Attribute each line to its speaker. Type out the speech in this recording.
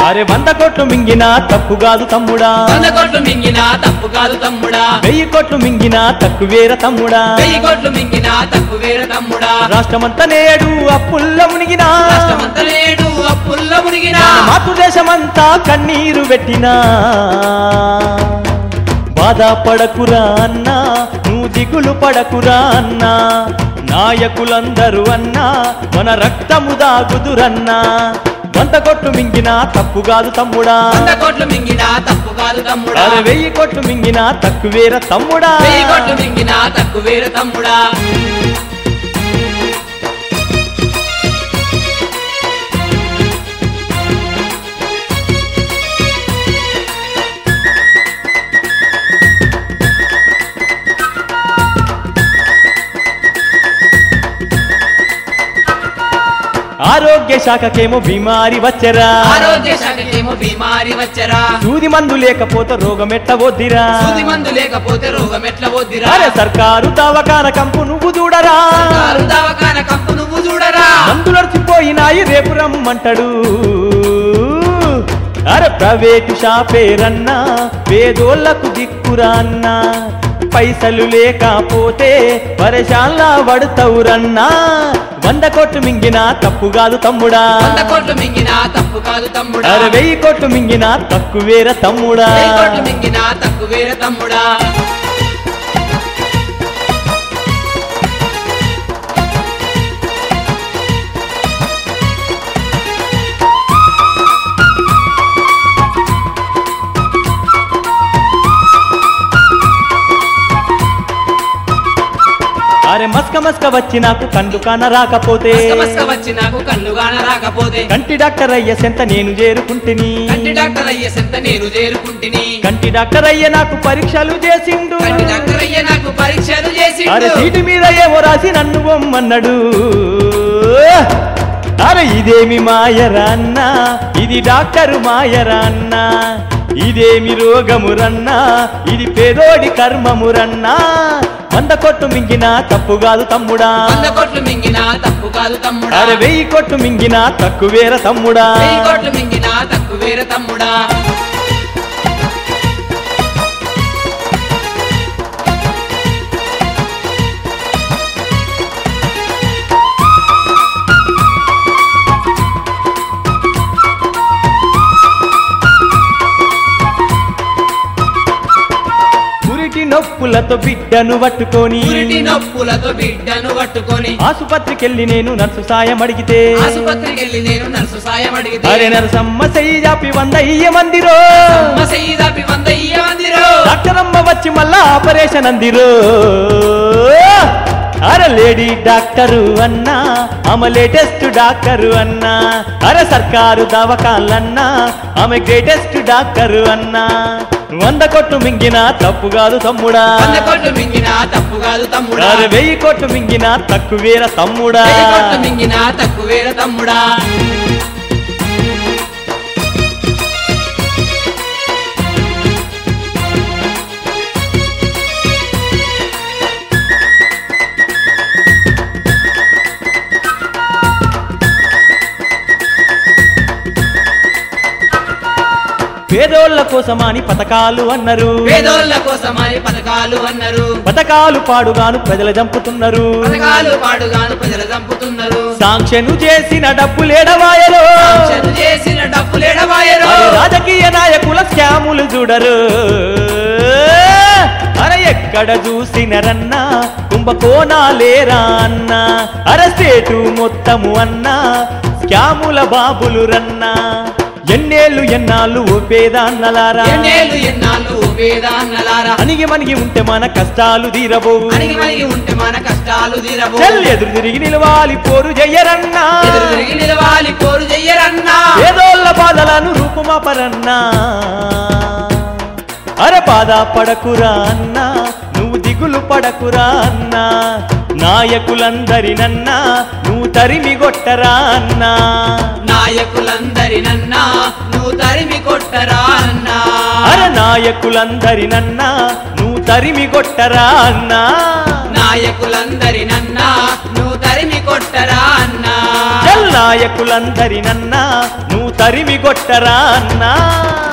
Speaker 1: అరే వంద కోట్లు మింగినా తప్పు కాదు తమ్ముడా
Speaker 2: వంద కోట్లు మింగినా తప్పు కాదు తమ్ముడా
Speaker 1: వెయ్యి కోట్లు మింగినా తక్కువేర తమ్ముడా
Speaker 2: వెయ్యి కోట్లు మింగినా తప్పు వేర తమ్ముడా
Speaker 1: రాష్ట్రమంతా నేడు అప్పుల్ల మునిగినా
Speaker 2: రాష్ట్రమంతా నేడు అప్పుల్ల మునిగినా
Speaker 1: మాతృదేశమంతా కన్నీరు పెట్టినా బాధపడకురా అన్నా నువ్వు దిగులు పడకురా అన్నా నాయకులందరూ అన్నా మన రక్తము దాగుదురన్నా వంద కొట్లు మింగినా తప్పు కాదు తమ్ముడా
Speaker 2: వంద కోట్లు మింగినా తప్పు కాదు తమ్ముడా
Speaker 1: అరే వెయ్యి కొట్లు మింగినా తక్కువేర తమ్ముడా
Speaker 2: వెయ్యి కోట్లు మింగినా తప్పు వేర తమ్ముడా
Speaker 1: ఆరోగ్య శాఖకేమో బీమారి వచ్చరా
Speaker 2: ఆరోగ్య శాఖకేమో బీమారి వచ్చరా
Speaker 1: సూది మందు లేకపోతే రోగం ఎట్ట వద్దిరా
Speaker 2: సూది మందు లేకపోతే రోగం ఎట్లా వద్దిరా
Speaker 1: అరే సర్కారు దవాఖాన కంపు నువ్వు చూడరా
Speaker 2: కారు దవాఖాన కంపు నువ్వు చూడరా
Speaker 1: మందులర్చిపోయినాయి రేపు రమ్మంటాడు అరే ప్రైవేటు షాపేరన్నా పేదోళ్లకు దిక్కురా అన్నా పైసలు లేకపోతే పరేషాన్లా పడతావురన్నా వంద కోట్లు మింగినా తప్పు కాదు తమ్ముడా
Speaker 2: వంద కోట్లు మింగినా తప్పు కాదు తమ్ముడా
Speaker 1: అరే వెయ్యి కోట్లు మింగినా తక్కువేర తమ్ముడా
Speaker 2: వెయ్యి కోట్లు మింగినా తప్పు వేర తమ్ముడా
Speaker 1: అరే మస్క మస్క వచ్చి నాకు కండు కాన రాకపోతే
Speaker 2: మస్క మస్క వచ్చి నాకు కళ్ళు గాన రాకపోతే
Speaker 1: కంటి డాక్టర్ అయ్య సెంత నేను చేరుకుంటుని
Speaker 2: కంటి డాక్టర్ అయ్యే సెంత నేను చేరుకుంటిని
Speaker 1: కంటి డాక్టర్ అయ్య నాకు పరీక్షలు చేసిండు
Speaker 2: కంటి డాక్టర్ అయ్యే నాకు పరీక్షలు
Speaker 1: అరే
Speaker 2: చేసి
Speaker 1: సీటు మీద ఏమో రాసి నన్ను బొమ్మన్నాడు అరే ఇదేమి మాయరా అన్నా ఇది డాక్టరు మాయరా అన్నా ఇదేమి రోగమురన్నా ఇది పేదోడి కర్మమురన్నా వంద కొట్టు మింగినా తప్పు కాదు తమ్ముడా
Speaker 2: వంద కోట్లు మింగినా తప్పు కాదు తమ్ముడా
Speaker 1: అరే వెయ్యి కొట్టు మింగినా తక్కువేర తమ్ముడా
Speaker 2: వెయ్యి కోట్లు మింగినా తప్పు వేర తమ్ముడా
Speaker 1: పురిటి నొప్పులతో బిడ్డను పట్టుకొని
Speaker 2: పురిటి నొప్పులతో బిడ్డను పట్టుకొని
Speaker 1: ఆసుపత్రికెళ్ళి నేను నర్సు సాయం అడిగితే
Speaker 2: ఆసుపత్రికి వెళ్ళి నేను నర్సు సాయం అడిగితే
Speaker 1: అరే నరసమ్మ సెయ్యి జాపి వంద ఇయ్య మందిరో
Speaker 2: అమ్మ సెయ్యి దాపి వంద ఇయ్య మందిరో
Speaker 1: డాక్టర్ అమ్మ వచ్చి మళ్ళా ఆపరేషన్ అందిరో అరే లేడీ డాక్టరు అన్నా ఆమె లేటెస్ట్ డాక్టరు అన్నా అరే సర్కారు దవాఖాన్లన్నా ఆమె గ్రేటెస్ట్ డాక్టరు అన్నా వంద కొట్టు మింగినా తప్పు కాదు తమ్ముడా
Speaker 2: వంద కోట్లు మింగినా తప్పు కాదు తమ్ముడా
Speaker 1: అరే వెయ్యి కొట్టు మింగినా తక్కువేర తమ్ముడా
Speaker 2: వెయ్యి కోట్లు మింగినా తప్పు వేర తమ్ముడా
Speaker 1: పేదోళ్ళ కోసమని పథకాలు అన్నారు
Speaker 2: పేదోళ్ళ కోసమని పథకాలు అన్నారు
Speaker 1: పథకాలు పాడుగాను ప్రజలు చంపుతున్నారు
Speaker 2: పథకాలు పాడుగాను ప్రజలు చంపుతున్నారు
Speaker 1: సాంక్షను చేసిన డబ్బులేడవాయలో
Speaker 2: ఆంక్షలు చేసిన డబ్బులేడవాయరు
Speaker 1: మరి రాజకీయ నాయకుల స్కాములు చూడరు అరే ఎక్కడ చూసినరన్నా కుంభకోణాలేరా అన్నా అరే స్టేటు మొత్తము అన్నా స్కాముల బాబులు రన్నా ఎన్నేళ్ళు ఎన్నాళ్ళు ఓ పేద అన్నలారా
Speaker 2: ఎన్నేళ్ళు ఎన్నాళ్ళు వేదాన్నలారా
Speaker 1: అణిగి మనిగి ఉంటే మన కష్టాలు తీరబోవు
Speaker 2: అణిగి మణిగి ఉంటే మన కష్టాలు తీరబో
Speaker 1: చెల్ ఎదురు తిరిగి నిలవాలి పోరు చెయ్యరన్నా
Speaker 2: ఎదురు తిరిగి నిలవాలి కోరు చెయ్యరన్నా
Speaker 1: పేదోళ్ళ బాధలను రూపుమాపరన్నా అరే బాధ పడకురా అన్నా నువ్వు దిగులు పడకురా అన్నా నాయకులందరినన్నా నువ్వు తరిమి కొట్టరా అన్నా
Speaker 2: నాయకులందరినన్నా నువ్వు తరిమి కొట్టరా అన్నా
Speaker 1: అరే నాయకులందరినన్నా నువ్వు తరిమి కొట్టరా అన్నా
Speaker 2: నాయకులందరినన్నా నువ్వు తరిమి కొట్టరా అన్నా
Speaker 1: చల్ నాయకులందరినన్నా నువ్వు తరిమి కొట్టరా అన్నా